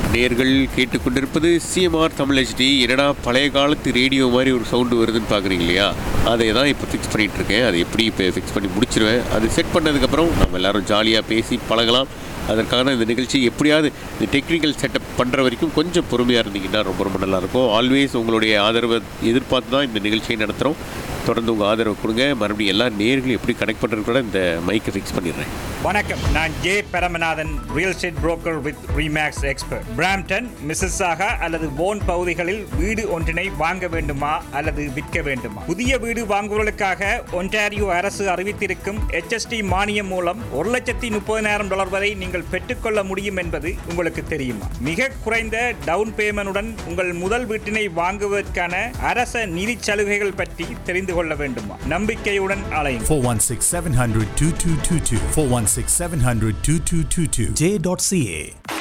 நேர்கள் கேட்டுக்கொண்டிருப்பது CMR Tamil HD என்னடா பழைய காலத்து ரேடியோ மாதிரி ஒரு சவுண்டு வருதுன்னு பார்க்குறீங்க இல்லையா அதை தான் இப்போ ஃபிக்ஸ் பண்ணிகிட்டு இருக்கேன் அதை எப்படி இப்போ ஃபிக்ஸ் பண்ணி முடிச்சிருவேன் அது செட் பண்ணதுக்கப்புறம் நம்ம எல்லாரும் ஜாலியாக பேசி பழகலாம் அதற்கான இந்த நிகழ்ச்சி எப்படியாவது இந்த டெக்னிக்கல் செட்டப் பண்ணுற வரைக்கும் கொஞ்சம் பொறுமையாக இருந்தீங்கன்னா ரொம்ப ரொம்ப நல்லாயிருக்கும் ஆல்வேஸ் உங்களுடைய ஆதரவை எதிர்பார்த்து தான் இந்த நிகழ்ச்சியை நடத்துகிறோம் தொடர்ந்து உங்கள் ஆதரவை கொடுங்க மறுபடியும் எல்லா நேர்களும் எப்படி கனெக்ட் பண்ணுறது கூட இந்த மைக்கை ஃபிக்ஸ் பண்ணிடுறேன் வணக்கம் நான் J Paramanathan real estate broker with ReMax expert Brampton Mississauga அல்லது போன் பகுதிகளில் வீடு ஒன்றினை வாங்க வேண்டுமா அல்லது விற்க வேண்டுமா புதிய வீடு வாங்குவதற்காக ஒன்டாரியோ அரசு அறிவித்திருக்கும் HST மானியம் மூலம் ஒரு லட்சத்தி முப்பதினாயிரம் டாலர் வரை நீங்கள் பெற்றுக்கொள்ள முடியும் என்பது உங்களுக்கு தெரியுமா மிக குறைந்த டவுன் பேமெண்டுடன் உங்கள் முதல் வீட்டினை வாங்குவதற்கான அரச நிதி சலுகைகள் பற்றி தெரிந்து கொள்ள வேண்டுமா நம்பிக்கையுடன் அலையும் 416 700 2222. 416 700 2222. J.ca.